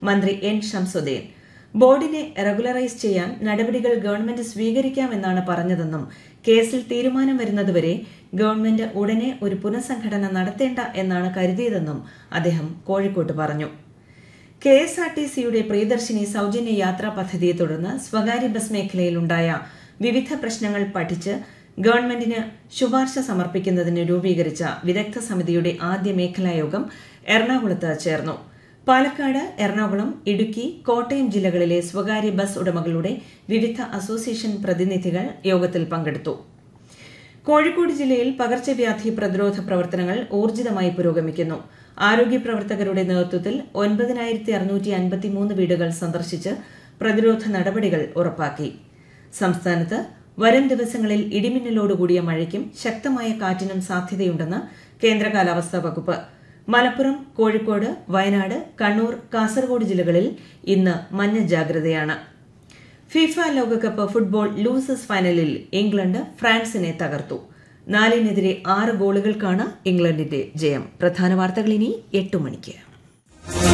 മന്ത്രി N Shamsuddin ബോർഡിനെ regularise ചെയ്യാൻ നടപടികൾ ഗവൺമെന്റ് സ്വീകരിക്കാമെന്നാണ് പറഞ്ഞതെന്നും കേസിൽ തീരുമാനം വരുന്നതുവരെ ഗവൺമെന്റ് ഉടനെ ഒരു പുനഃസംഘടന നടത്തേണ്ട എന്നാണ് കരുതിയതെന്നും അദ്ദേഹം കോഴിക്കോട്ട് പറഞ്ഞു കെ എസ് ആർ ടി സിയുടെ പ്രിയദർശിനി സൌജന്യ യാത്രാ പദ്ധതിയെ തുടർന്ന് സ്വകാര്യ ബസ് മേഖലയിലുണ്ടായ വിവിധ പ്രശ്നങ്ങൾ പഠിച്ച് ഗവൺമെന്റിന് ശുപാർശ സമർപ്പിക്കുന്നതിന് രൂപീകരിച്ച വിദഗ്ധ സമിതിയുടെ ആദ്യ മേഖലാ യോഗം എറണാകുളത്ത് ചേർന്നു പാലക്കാട് എറണാകുളം ഇടുക്കി കോട്ടയം ജില്ലകളിലെ സ്വകാര്യ ബസ് ഉടമകളുടെ വിവിധ അസോസിയേഷൻ പ്രതിനിധികൾ യോഗത്തിൽ പങ്കെടുത്തു കോഴിക്കോട് ജില്ലയിൽ പകർച്ചവ്യാധി പ്രതിരോധ പ്രവർത്തനങ്ങൾ ഊർജിതമായി പുരോഗമിക്കുന്നു ആരോഗ്യ പ്രവർത്തകരുടെ നേതൃത്വത്തിൽ ഒൻപതിനായിരത്തി അറുന്നൂറ്റി അൻപത്തിമൂന്ന് വീടുകൾ സന്ദർശിച്ച് പ്രതിരോധ നടപടികൾ ഉറപ്പാക്കി സംസ്ഥാനത്ത് വരും ദിവസങ്ങളിൽ ഇടിമിന്നലോടുകൂടിയ മഴയ്ക്കും ശക്തമായ കാറ്റിനും സാധ്യതയുണ്ടെന്ന് കേന്ദ്ര കാലാവസ്ഥാ വകുപ്പ് മലപ്പുറം കോഴിക്കോട് വയനാട് കണ്ണൂർ കാസർഗോഡ് ജില്ലകളിൽ ഇന്ന് മഞ്ഞ ജാഗ്രതയാണ് ഫിഫ ലോകകപ്പ് ഫുട്ബോൾ ലൂസേഴ്സ് ഫൈനലിൽ ഇംഗ്ലണ്ട് ഫ്രാൻസിനെ തകർത്തു നാലിനെതിരെ ആറ് ഗോളുകൾക്കാണ് ഇംഗ്ലണ്ടിന്റെ ജയം പ്രധാന വാർത്തകൾ ഇനി എട്ട് മണിക്ക്